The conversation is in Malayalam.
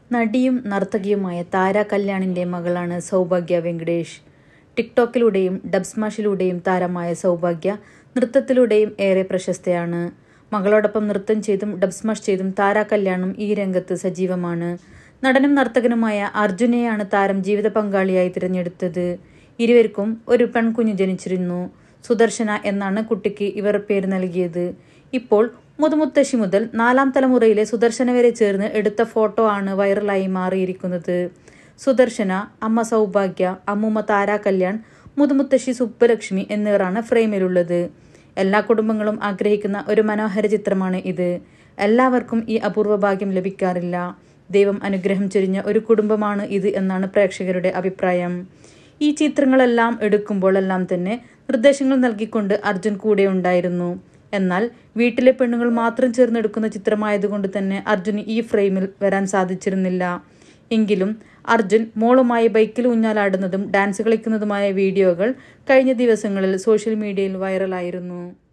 നടിയും നർത്തകിയുമായ താര കല്യാണിന്റെ മകളാണ് സൗഭാഗ്യ വെങ്കടേഷ് ടിക്ടോക്കിലൂടെയും ഡബ് സ്മാഷിലൂടെയും താരമായ സൗഭാഗ്യ നൃത്തത്തിലൂടെയും ഏറെ പ്രശസ്തയാണ് മകളോടൊപ്പം നൃത്തം ചെയ്തും ഡബ് സ്മാഷ് ചെയ്തും താര കല്യാണും ഈ രംഗത്ത് സജീവമാണ് നടനും നർത്തകനുമായ അർജുനെയാണ് താരം ജീവിത പങ്കാളിയായി തിരഞ്ഞെടുത്തത് ഇരുവർക്കും ഒരു പെൺകുഞ്ഞു ജനിച്ചിരുന്നു സുദർശന എന്നാണ് കുട്ടിക്ക് ഇവർ പേര് നൽകിയത് ഇപ്പോൾ മുതുമുത്തശ്ശി മുതൽ നാലാം തലമുറയിലെ സുദർശന വരെ ചേർന്ന് എടുത്ത ഫോട്ടോ ആണ് വൈറലായി മാറിയിരിക്കുന്നത് സുദർശന അമ്മ സൗഭാഗ്യ അമ്മൂമ്മ താര കല്യാൺ മുതുമുത്തശ്ശി സുബ്ബലക്ഷ്മി എന്നിവരാണ് ഫ്രെയിമിലുള്ളത് എല്ലാ കുടുംബങ്ങളും ആഗ്രഹിക്കുന്ന ഒരു മനോഹര ചിത്രമാണ് ഇത് എല്ലാവർക്കും ഈ അപൂർവ ഭാഗ്യം ലഭിക്കാറില്ല ദൈവം അനുഗ്രഹം ചൊരിഞ്ഞ ഒരു കുടുംബമാണ് ഇത് എന്നാണ് പ്രേക്ഷകരുടെ അഭിപ്രായം ഈ ചിത്രങ്ങളെല്ലാം എടുക്കുമ്പോഴെല്ലാം തന്നെ നിർദ്ദേശങ്ങൾ നൽകിക്കൊണ്ട് അർജുൻ കൂടെ ഉണ്ടായിരുന്നു എന്നാൽ വീട്ടിലെ പെണ്ണുങ്ങൾ മാത്രം ചേർന്നെടുക്കുന്ന ചിത്രമായതുകൊണ്ട് തന്നെ അർജുന് ഈ ഫ്രെയിമിൽ വരാൻ സാധിച്ചിരുന്നില്ല എങ്കിലും അർജുൻ മോളുമായി ബൈക്കിൽ ഊഞ്ഞാലാടുന്നതും ഡാൻസ് കളിക്കുന്നതുമായ വീഡിയോകൾ കഴിഞ്ഞ ദിവസങ്ങളിൽ സോഷ്യൽ മീഡിയയിൽ വൈറലായിരുന്നു